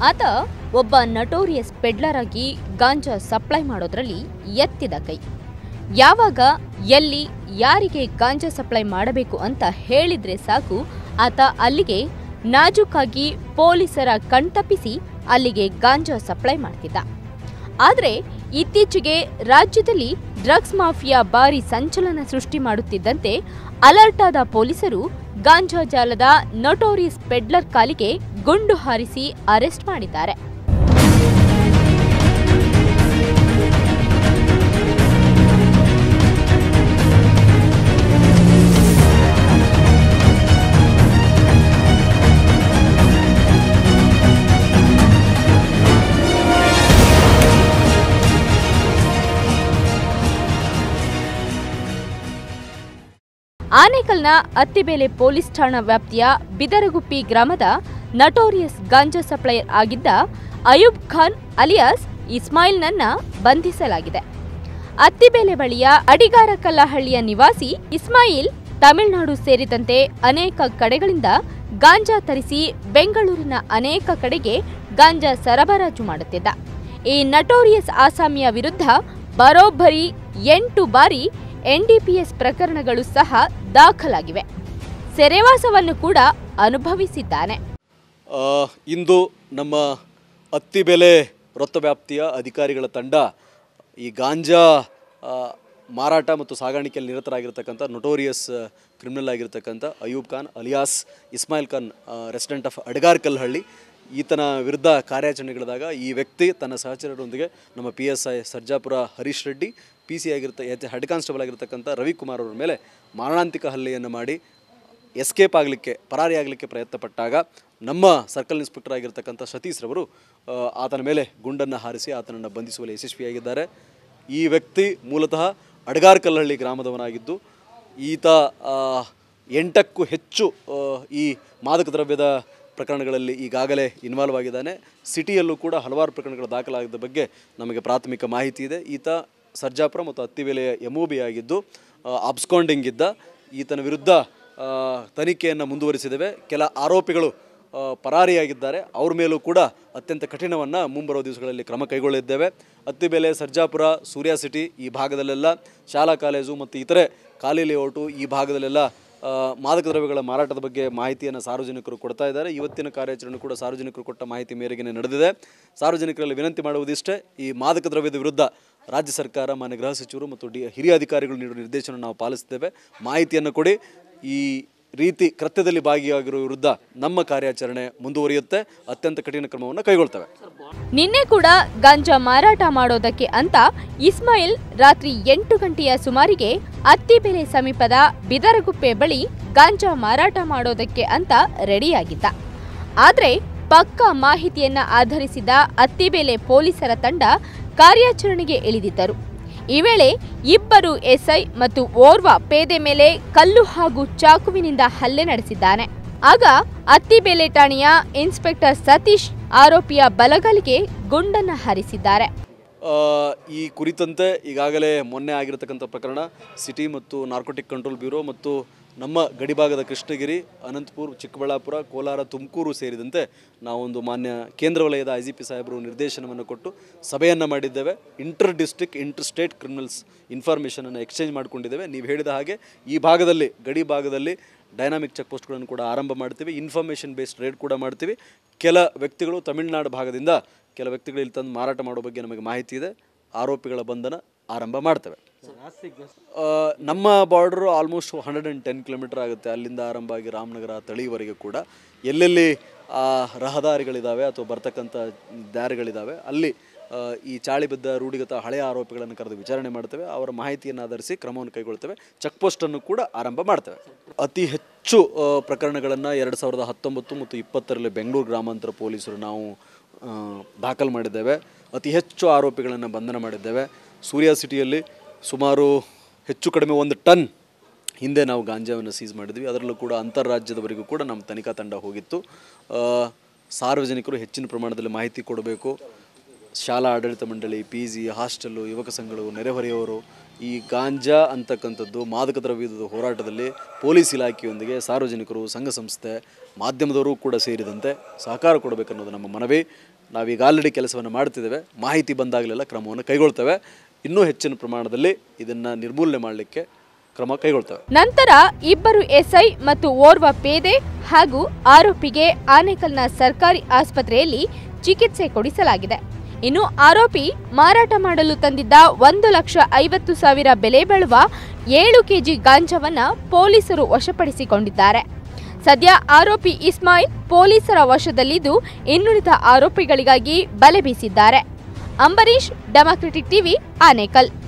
ಆತ ಒಬ್ಬ notorious peddler ಆಗಿ ಗಾಂಜಾ ಸಪ್ಲೈ ಮಾಡೋದ್ರಲ್ಲಿ ಎತ್ತಿದ ಕೈ ಯಾವಾಗ ಎಲ್ಲಿ ಯಾರಿಗೆ ಗಾಂಜಾ ಸಪ್ಲೈ ಮಾಡಬೇಕು ಅಂತ ಹೇಳಿದ್ರೆ ಸಾಕು ಆತ ಅಲ್ಲಿಗೆ ನಾಜೂಕಾಗಿ ಪೊಲೀಸರ ಕಣ್ತಪ್ಪಿಸಿ ಅಲ್ಲಿಗೆ ಗಾಂಜಾ ಸಪ್ಲೈ ಮಾಡ್ತಿದ್ದ ಆದರೆ ಇತ್ತೀಚೆಗೆ ರಾಜ್ಯದಲ್ಲಿ ಡ್ರಗ್ಸ್ ಮಾಫಿಯಾ ಭಾರಿ ಸಂಚಲನ ಸೃಷ್ಟಿ ಮಾಡುತ್ತಿದ್ದಂತೆ ಅಲರ್ಟ್ ಆದ ಪೊಲೀಸರು ಗಾಂಜಾ ಜಾಲದ ನೊಟೋರಿಯಸ್ ಪೆಡ್ಲರ್ ಕಾಲಿಗೆ ಗುಂಡು ಹಾರಿಸಿ ಅರೆಸ್ಟ್ ಮಾಡಿದ್ದಾರೆ ಆನೇಕಲ್ನ ಅತ್ತಿಬೇಲೆ ಪೊಲೀಸ್ ಠಾಣಾ ವ್ಯಾಪ್ತಿಯ ಬಿದರಗುಪ್ಪಿ ಗ್ರಾಮದ ನಟೋರಿಯಸ್ ಗಾಂಜಾ ಸಪ್ಲೈಯರ್ ಆಗಿದ್ದ ಅಯೂಬ್ ಖಾನ್ ಅಲಿಯಾಸ್ ಇಸ್ಮಾಯಿಲ್ನನ್ನ ಬಂಧಿಸಲಾಗಿದೆ ಅತ್ತಿಬೇಲೆ ಬಳಿಯ ಅಡಿಗಾರಕಲ್ಲಹಳ್ಳಿಯ ನಿವಾಸಿ ಇಸ್ಮಾಯಿಲ್ ತಮಿಳುನಾಡು ಸೇರಿದಂತೆ ಅನೇಕ ಕಡೆಗಳಿಂದ ಗಾಂಜಾ ತರಿಸಿ ಬೆಂಗಳೂರಿನ ಅನೇಕ ಕಡೆಗೆ ಗಾಂಜಾ ಸರಬರಾಜು ಮಾಡುತ್ತಿದ್ದ ಈ ನಟೋರಿಯಸ್ ಆಸಾಮಿಯ ವಿರುದ್ಧ ಬರೋಬ್ಬರಿ ಎಂಟು ಬಾರಿ ಎನ್ಡಿಪಿಎಸ್ ಪ್ರಕರಣಗಳು ಸಹ ದಾಖಲಾಗಿವೆ ಸೆರೆವಾಸವನ್ನು ಕೂಡ ಅನುಭವಿಸಿದ್ದಾನೆ ಆ, ಇಂದು ನಮ್ಮ ಅತ್ತಿಬೆಲೆ ವೃತ್ತ ವ್ಯಾಪ್ತಿಯ ಅಧಿಕಾರಿಗಳ ತಂಡ ಈ ಗಾಂಜಾ ಆ, ಮಾರಾಟ ಮತ್ತು ಸಾಗಾಣಿಕೆಯಲ್ಲಿ ನಿರತರಾಗಿರ್ತಕ್ಕಂಥ ನೊಟೋರಿಯಸ್ ಕ್ರಿಮಿನಲ್ ಆಗಿರ್ತಕ್ಕಂಥ Ayub Khan alias Ismail Khan resident of Adgar Kalhalli ಈತನ ವಿರುದ್ಧ ಕಾರ್ಯಾಚರಣೆಗಳಿದಾಗ ಈ ವ್ಯಕ್ತಿ ತನ್ನ ಸಹಚರರೊಂದಿಗೆ ನಮ್ಮ P S I Sarjapura Harish Reddy P C ಆಗಿರ್ತ ಎಚ್ ಹೆಡ್ ಕಾನ್ಸ್ಟೇಬಲ್ ಆಗಿರ್ತಕ್ಕಂಥ ರವಿಕುಮಾರ್ ಅವರ ಮೇಲೆ ಮಾರಣಾಂತಿಕ ಹಲ್ಲೆಯನ್ನು ಮಾಡಿ ಎಸ್ಕೇಪ್ ಆಗಲಿಕ್ಕೆ ಪರಾರಿ ಆಗಲಿಕ್ಕೆ ಪ್ರಯತ್ನ ಪಟ್ಟಾಗ ನಮ್ಮ ಸರ್ಕಲ್ ಇನ್ಸ್ಪೆಕ್ಟರ್ ಆಗಿರ್ತಕ್ಕಂಥ ಸತೀಶ್ ರವರು ಆ, ಆತನ ಮೇಲೆ ಗುಂಡನ್ನು ಹಾರಿಸಿ ಆತನನ್ನು ಬಂಧಿಸುವಲ್ಲಿ ಯಶಸ್ವಿಯಾಗಿದ್ದಾರೆ ಈ ವ್ಯಕ್ತಿ ಮೂಲತಃ ಅಡಗಾರ್ ಕಲ್ಲಹಳ್ಳಿ ಗ್ರಾಮದವನಾಗಿದ್ದು ಈತ ಆ, ಎಂಟಕ್ಕೂ ಹೆಚ್ಚು ಆ, ಈ ಮಾದಕ ದ್ರವ್ಯದ ಪ್ರಕರಣಗಳಲ್ಲಿ ಈಗಾಗಲೇ ಇನ್ವಾಲ್ವ್ ಆಗಿದ್ದಾನೆ ಸಿಟಿಯಲ್ಲೂ ಕೂಡ ಹಲವಾರು ಪ್ರಕರಣಗಳು ದಾಖಲಾಗಿದ್ದ ಬಗ್ಗೆ ನಮಗೆ ಪ್ರಾಥಮಿಕ ಮಾಹಿತಿ ಇದೆ ಈತ ಸರ್ಜಾಪುರ ಮತ್ತು ಅತ್ತಿಬೇಲೆಯ ಎಮ್ ಬಿ ಆಗಿದ್ದು ಅಬ್ಸ್ಕಾಂಡಿಂಗ್ ಇದ್ದ ಈತನ ವಿರುದ್ಧ ಆ, ತನಿಖೆಯನ್ನು ಮುಂದುವರಿಸಿದ್ದೇವೆ ಕೆಲ ಆರೋಪಿಗಳು ಆ, ಪರಾರಿಯಾಗಿದ್ದಾರೆ ಅವ್ರ ಮೇಲೂ ಕೂಡ ಅತ್ಯಂತ ಕಠಿಣವನ್ನು ಮುಂಬರುವ ದಿವಸಗಳಲ್ಲಿ ಕ್ರಮ ಕೈಗೊಳ್ಳಿದ್ದೇವೆ ಅತ್ತಿಬೆಲೆ ಸರ್ಜಾಪುರ ಸೂರ್ಯ ಸಿಟಿ ಈ ಭಾಗದಲ್ಲೆಲ್ಲ ಶಾಲಾ ಕಾಲೇಜು ಮತ್ತು ಇತರೆ ಖಾಲಿ ಲೇಔಟು ಈ ಭಾಗದಲ್ಲೆಲ್ಲ ಆ, ಮಾದಕ ದ್ರವ್ಯಗಳ ಮಾರಾಟದ ಬಗ್ಗೆ ಮಾಹಿತಿಯನ್ನು ಸಾರ್ವಜನಿಕರು ಕೊಡ್ತಾ ಇದ್ದಾರೆ ಇವತ್ತಿನ ಕಾರ್ಯಾಚರಣೆ ಕೂಡ ಸಾರ್ವಜನಿಕರು ಕೊಟ್ಟ ಮಾಹಿತಿ ಮೇರೆಗೆ ನಡೆದಿದೆ ಸಾರ್ವಜನಿಕರಲ್ಲಿ ವಿನಂತಿ ಮಾಡುವುದಿಷ್ಟೇ ಈ ಮಾದಕ ದ್ರವ್ಯದ ವಿರುದ್ಧ ರಾಜ್ಯ ಸರ್ಕಾರ ಮಾನ್ಯ ಗೃಹ ಸಚಿವರು ಮತ್ತು ಡಿ ಹಿರಿಯ ಅಧಿಕಾರಿಗಳು ನೀಡುವ ನಿರ್ದೇಶನ ನಾವು ಪಾಲಿಸ್ತೇವೆ ಮಾಹಿತಿಯನ್ನು ಕೊಡಿ ಈ ರೀತಿ ಕೃತ್ಯದಲ್ಲಿ ಭಾಗಿಯಾಗಿರುವ ವಿರುದ್ಧ ನಮ್ಮ ಕಾರ್ಯಾಚರಣೆ ಮುಂದುವರಿಯುತ್ತೆ ಅತ್ಯಂತ ಕಠಿಣ ಕ್ರಮವನ್ನು ಕೈಗೊಳ್ತೇವೆ ನಿನ್ನೆ ಕೂಡ ಗಾಂಜಾ ಮಾರಾಟ ಮಾಡೋದಕ್ಕೆ ಅಂತ ಇಸ್ಮಾಯಿಲ್ ರಾತ್ರಿ ಎಂಟು ಗಂಟೆಯ ಸುಮಾರಿಗೆ ಅತ್ತಿಬೆಲೆ ಸಮೀಪದ ಬಿದರಗುಪ್ಪೆ ಬಳಿ ಗಾಂಜಾ ಮಾರಾಟ ಮಾಡೋದಕ್ಕೆ ಅಂತ ರೆಡಿಯಾಗಿದ್ದ ಆದ್ರೆ ಪಕ್ಕಾ ಮಾಹಿತಿಯನ್ನ ಆಧರಿಸಿದ ಅತ್ತಿಬೆಲೆ ಪೊಲೀಸರ ತಂಡ ಕಾರ್ಯಾಚರಣೆಗೆ ಇಳಿದಿದ್ದರು ಈ ವೇಳೆ ಇಬ್ಬರು ಎಸ್ಐ ಮತ್ತು ಓರ್ವ ಪೇದೆ ಮೇಲೆ ಕಲ್ಲು ಹಾಗೂ ಚಾಕುವಿನಿಂದ ಹಲ್ಲೆ ನಡೆಸಿದ್ದಾನೆ ಆಗ ಅತ್ತಿಬೇಲೆ ಠಾಣೆಯ ಇನ್ಸ್ಪೆಕ್ಟರ್ ಸತೀಶ್ ಆರೋಪಿಯ ಬಲಗಲಿಗೆ ಗುಂಡನ್ನ ಹಾರಿಸಿದ್ದಾರೆ ಆ, ಈ ಕುರಿತಂತೆ ಈಗಾಗಲೇ ಮೊನ್ನೆ ಆಗಿರತಕ್ಕಂಥ ಪ್ರಕರಣ ಸಿಟಿ ಮತ್ತು ನಾರ್ಕೋಟಿಕ್ ಕಂಟ್ರೋಲ್ ಬ್ಯೂರೋ ಮತ್ತು ನಮ್ಮ ಗಡಿಭಾಗದ ಕೃಷ್ಣಗಿರಿ ಅನಂತಪುರ ಚಿಕ್ಕಬಳ್ಳಾಪುರ ಕೋಲಾರ ತುಮಕೂರು ಸೇರಿದಂತೆ ನಾವೊಂದು ಮಾನ್ಯ ಕೇಂದ್ರ ವಲಯದ ಐ ಜಿ ಪಿ ಸಾಹೇಬರು ನಿರ್ದೇಶನವನ್ನು ಕೊಟ್ಟು ಸಭೆಯನ್ನು ಮಾಡಿದ್ದೇವೆ inter district inter state criminals ಇನ್ಫಾರ್ಮೇಷನನ್ನು ಎಕ್ಸ್ಚೇಂಜ್ ಮಾಡಿಕೊಂಡಿದ್ದೇವೆ ನೀವು ಹೇಳಿದ ಹಾಗೆ ಈ ಭಾಗದಲ್ಲಿ ಗಡಿ ಭಾಗದಲ್ಲಿ ಡೈನಾಮಿಕ್ ಚೆಕ್ ಪೋಸ್ಟ್ಗಳನ್ನು ಕೂಡ ಆರಂಭ ಮಾಡ್ತೀವಿ ಇನ್ಫಾರ್ಮೇಷನ್ ಬೇಸ್ಡ್ ರೇಡ್ ಕೂಡ ಮಾಡ್ತೀವಿ ಕೆಲ ವ್ಯಕ್ತಿಗಳು ತಮಿಳುನಾಡು ಭಾಗದಿಂದ ಕೆಲ ವ್ಯಕ್ತಿಗಳು ಇಲ್ಲಿ ತಂದು ಮಾರಾಟ ಮಾಡೋ ಬಗ್ಗೆ ನಮಗೆ ಮಾಹಿತಿ ಇದೆ ಆರೋಪಿಗಳ ಬಂಧನ ಆರಂಭ ಮಾಡ್ತೇವೆ ಆ, ನಮ್ಮ border almost hundred and ten kilometer ಆಗುತ್ತೆ ಅಲ್ಲಿಂದ ಆರಂಭ ಆಗಿ ರಾಮನಗರ ತಳಿವರೆಗೆ ಕೂಡ ಎಲ್ಲೆಲ್ಲಿ ಆ, ರಹದಾರಿಗಳಿದ್ದಾವೆ ಅಥವಾ ಬರ್ತಕ್ಕಂಥ ದಾರಿಗಳಿದ್ದಾವೆ ಅಲ್ಲಿ ಆ, ಈ ಚಾಳಿ ಬಿದ್ದ ರೂಢಿಗತ ಹಳೆಯ ಆರೋಪಿಗಳನ್ನು ಕರೆದು ವಿಚಾರಣೆ ಮಾಡ್ತೇವೆ ಅವರ ಮಾಹಿತಿಯನ್ನು ಆಧರಿಸಿ ಕ್ರಮವನ್ನು ಕೈಗೊಳ್ತೇವೆ ಚೆಕ್ ಪೋಸ್ಟನ್ನು ಕೂಡ ಆರಂಭ ಮಾಡ್ತೇವೆ ಅತಿ ಹೆಚ್ಚು ಪ್ರಕರಣಗಳನ್ನು ಎರಡು ಸಾವಿರದ ಹತ್ತೊಂಬತ್ತು ಮತ್ತು ಇಪ್ಪತ್ತರಲ್ಲಿ ಬೆಂಗಳೂರು ಗ್ರಾಮಾಂತರ ಪೊಲೀಸರು ನಾವು ಆ, ದಾಖಲು ಮಾಡಿದ್ದೇವೆ ಅತಿ ಹೆಚ್ಚು ಆರೋಪಿಗಳನ್ನು ಬಂಧನ ಮಾಡಿದ್ದೇವೆ ಸೂರ್ಯ ಸಿಟಿಯಲ್ಲಿ ಸುಮಾರು ಹೆಚ್ಚು ಕಡಿಮೆ ಒಂದು ಟನ್ ಹಿಂದೆ ನಾವು ಗಾಂಜಾವನ್ನು ಸೀಸ್ ಮಾಡಿದ್ವಿ ಅದರಲ್ಲೂ ಕೂಡ ಅಂತಾರಾಜ್ಯದವರೆಗೂ ಕೂಡ ನಮ್ಮ ತನಿಖಾ ತಂಡ ಹೋಗಿತ್ತು ಆ, ಸಾರ್ವಜನಿಕರು ಹೆಚ್ಚಿನ ಪ್ರಮಾಣದಲ್ಲಿ ಮಾಹಿತಿ ಕೊಡಬೇಕು ಶಾಲಾ ಆಡಳಿತ ಮಂಡಳಿ ಪಿ ಜಿ ಹಾಸ್ಟೆಲ್ಲು ಯುವಕ ಸಂಘಗಳು ನೆರೆಹೊರೆಯವರು ಈ ಗಾಂಜಾ ಅಂತಕ್ಕಂಥದ್ದು ಮಾದಕ ದ್ರವ್ಯದ ಹೋರಾಟದಲ್ಲಿ ಪೊಲೀಸ್ ಇಲಾಖೆಯೊಂದಿಗೆ ಸಾರ್ವಜನಿಕರು ಸಂಘ ಸಂಸ್ಥೆ ಮಾಧ್ಯಮದವರು ಕೂಡ ಸೇರಿದಂತೆ ಸಹಕಾರ ಕೊಡಬೇಕನ್ನೋದು ನಮ್ಮ ಮನವಿ ನಾವೀಗ ಆಲ್ರೆಡಿ ಕೆಲಸವನ್ನು ಮಾಡ್ತಿದ್ದೇವೆ ಮಾಹಿತಿ ಬಂದಾಗಲೆಲ್ಲ ಕ್ರಮವನ್ನು ಕೈಗೊಳ್ತೇವೆ ಇನ್ನೂ ಹೆಚ್ಚಿನ ಪ್ರಮಾಣದಲ್ಲಿ ಇದನ್ನು ನಿರ್ಮೂಲನೆ ಮಾಡಲಿಕ್ಕೆ ಕ್ರಮ ಕೈಗೊಳ್ತೇವೆ ನಂತರ ಇಬ್ಬರು ಎಸ್ಐ ಮತ್ತು ಓರ್ವ ಪೇದೆ ಹಾಗೂ ಆರೋಪಿಗೆ ಆನೇಕಲ್ನ ಸರ್ಕಾರಿ ಆಸ್ಪತ್ರೆಯಲ್ಲಿ ಚಿಕಿತ್ಸೆ ಕೊಡಿಸಲಾಗಿದೆ ಇನ್ನು ಆರೋಪಿ ಮಾರಾಟ ಮಾಡಲು ತಂದಿದ್ದ ಒಂದು ಲಕ್ಷ ಐವತ್ತು ಸಾವಿರ ಬೆಲೆ ಬಾಳುವ ಏಳು ಕೆಜಿ ಗಾಂಜಾವನ್ನ ಪೊಲೀಸರು ವಶಪಡಿಸಿಕೊಂಡಿದ್ದಾರೆ ಸದ್ಯ ಆರೋಪಿ ಇಸ್ಮಾಯಿಲ್ ಪೊಲೀಸರ ವಶದಲ್ಲಿದ್ದು ಇನ್ನುಳಿದ ಆರೋಪಿಗಳಿಗಾಗಿ ಬಲೆ ಬೀಸಿದ್ದಾರೆ ಅಂಬರೀಶ್ ಡೆಮಾಕ್ರೆಟಿಕ್ ಟಿವಿ ಆನೇಕಲ್